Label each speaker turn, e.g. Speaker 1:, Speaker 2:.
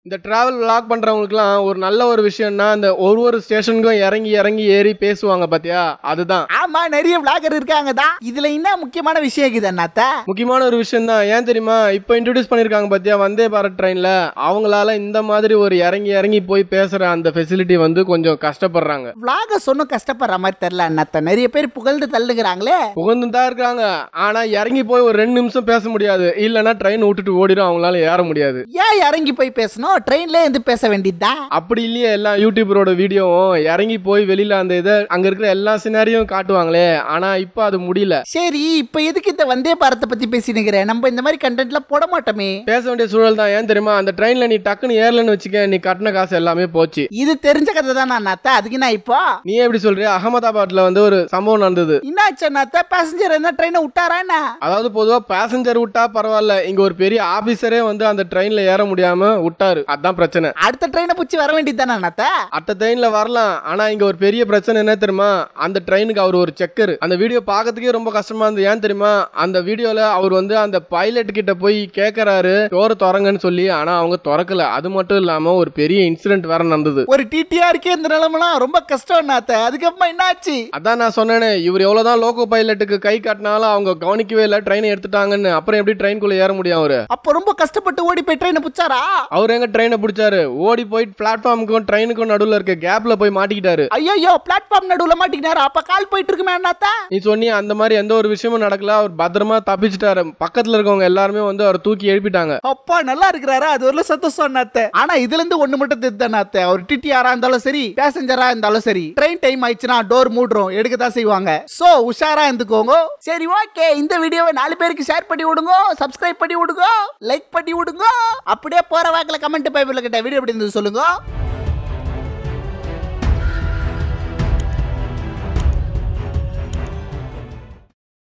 Speaker 1: இந்த travel vlog பண்றவங்களுக்குலாம் ஒரு நல்ல ஒரு விஷயம்னா இந்த ஒரு ஒரு ஸ்டேஷனுக்கும் இறங்கி இறங்கி ஏறி பேசுவாங்க பாத்தியா அதுதான்
Speaker 2: ஆமா நிறைய விளாகர் இருக்காங்க தான் இதுல என்ன முக்கியமான விஷயம் இருக்குது அண்ணாத்த
Speaker 1: முக்கியமான ஒரு விஷயம் தான் ஏன் தெரியுமா இப்போ இன்ட்ரடியூஸ் பண்ணிருக்காங்க பாத்தியா வந்தே பாரத் ட்ரெயின்ல அவங்களால இந்த மாதிரி ஒரு இறங்கி இறங்கி போய் பேசுற அந்த ஃபெசிலிட்டி வந்து கொஞ்சம் கஷ்டப்படுறாங்க
Speaker 2: விளாக சொன்னும் கஷ்டப்படுற மாதிரி தெரியல அண்ணாத்த நிறைய பேர் புகழ்ந்து தள்ளுகிறாங்களே
Speaker 1: புகழ்ந்து தான் இருக்காங்க ஆனா இறங்கி போய் ஒரு ரெண்டு நிமிஷம் பேச முடியாது இல்லைன்னா ட்ரெயின் விட்டுட்டு ஓடிடும் அவங்களால ஏற முடியாது
Speaker 2: ஏன் இறங்கி போய் பேசணும் ட்ரெயின்ல இருந்து பேச வேண்டியதுதான்
Speaker 1: அப்படி இல்லையே எல்லா யூடியூபரோட வீடியோவும் இறங்கி போய் வெளியில அந்த இதை அங்க இருக்கிற எல்லா சினாரியும் காட்டுவாங்களே ஆனா இப்போ அது முடியல
Speaker 2: சரி இப்ப எதுக்கு இந்த வந்தே பாரத்தை பத்தி பேசினுக்கிற நம்ம இந்த மாதிரி கண்டென்ட்லாம் போட மாட்டோமே
Speaker 1: பேச வேண்டிய சூழல் தான் ஏன் தெரியுமா அந்த ட்ரெயின்ல நீ டக்குன்னு ஏறலன்னு வச்சுக்க நீ கட்டின காசு எல்லாமே போச்சு
Speaker 2: இது தெரிஞ்ச கதை தான் அண்ணாத்த அதுக்கு நான் இப்போ
Speaker 1: நீ எப்படி சொல்றிய அகமதாபாத்ல வந்து ஒரு சம்பவம் நடந்தது
Speaker 2: என்னாச்சு அண்ணாத்த பேசஞ்சர் என்ன ட்ரெயினை விட்டாரா என்ன
Speaker 1: அதாவது பொதுவா பேசஞ்சர் விட்டா பரவாயில்ல இங்க ஒரு பெரிய ஆபீசரே வந்து அந்த ட்ரெயின்ல ஏற முடியாம விட்டாரு அதான் பிரச்சனை
Speaker 2: அடுத்த ட்ரெயினை பிடிச்சி வர வேண்டியது தானே அண்ணாத்த
Speaker 1: அத்த ட்ரெயின்ல வரலாம் ஆனா இங்க ஒரு பெரிய பிரச்சனை என்ன தெரியுமா அந்த ட்ரெயினுக்கு அவர் ஒரு செக்கர் அந்த வீடியோ பார்க்கறதுக்கே ரொம்ப கஷ்டமா இருந்தது ஏன் தெரியுமா அந்த வீடியோல அவர் வந்து அந்த பைலட் கிட்ட போய் கேக்குறாரு டோர் திறங்கன்னு சொல்லி ஆனா அவங்க திறக்கல அது மட்டும் இல்லாம ஒரு பெரிய இன்சிடென்ட் வேற நடந்தது
Speaker 2: ஒரு டிடிஆருக்கே இந்த நிலைமெல்லாம் ரொம்ப கஷ்டம் அண்ணாத்த அதுக்கப்புறமா என்னாச்சு
Speaker 1: அதான் நான் சொன்னேனே இவர் எவ்வளவுதான் லோகோ பைலட்டுக்கு கை காட்டினாலும் அவங்க கவனிக்கவே இல்லை ட்ரெயினை எடுத்துட்டாங்கன்னு அப்புறம் எப்படி ட்ரெயின்குள்ள ஏற முடியும் அவரு
Speaker 2: அப்ப ரொம்ப கஷ்டப்பட்டு ஓடி போய் ட்ரெயினை பிடிச்சாரா
Speaker 1: அவர் எங்க ட்ரெயினை பிடிச்சாரு ஓடி போயிட்டு பிளாட்ஃபார்முக்கும் ட்ரெயினுக்கும் நடுவுல இருக்க கேப்ல போய் மாட்டிக்கிட்டாரு
Speaker 2: ஐயோ பிளாட்ஃபார்ம் நடுவுல மாட்டிக்கினாரு அப்ப கால் போயிட்டு இருக்குமே அண்ணாத்த
Speaker 1: நீ சொன்னி அந்த மாதிரி எந்த ஒரு விஷயமும் நடக்கல அவர் பத்திரமா தப்பிச்சிட்டாரு பக்கத்துல இருக்கவங்க எல்லாருமே வந்து அவர் தூக்கி எழுப்பிட்டாங்க
Speaker 2: அப்பா நல்லா இருக்கிறாரா அது ஒரு சந்தோஷம் அண்ணாத்த ஆனா இதுல இருந்து ஒண்ணு மட்டும் தெரியுது அண்ணாத்த அவர் டிடிஆரா இருந்தாலும் சரி பேசஞ்சரா இருந்தாலும் சரி ட்ரெயின் டைம் ஆயிடுச்சுன்னா டோர் மூடுறோம் எடுக்க தான் செய்வாங்க சோ உஷாரா இருந்துக்கோங்க சரி ஓகே இந்த வீடியோவை நாலு பேருக்கு ஷேர் பண்ணி விடுங்க சப்ஸ்கிரைப் பண்ணி விடுங்க லைக் பண்ணி விடுங்க அப்படியே போற வாக்கில் கமெண்ட் பைபிள் கிட்ட வீடியோ எப்படி இருந்தது சொல்லுங்க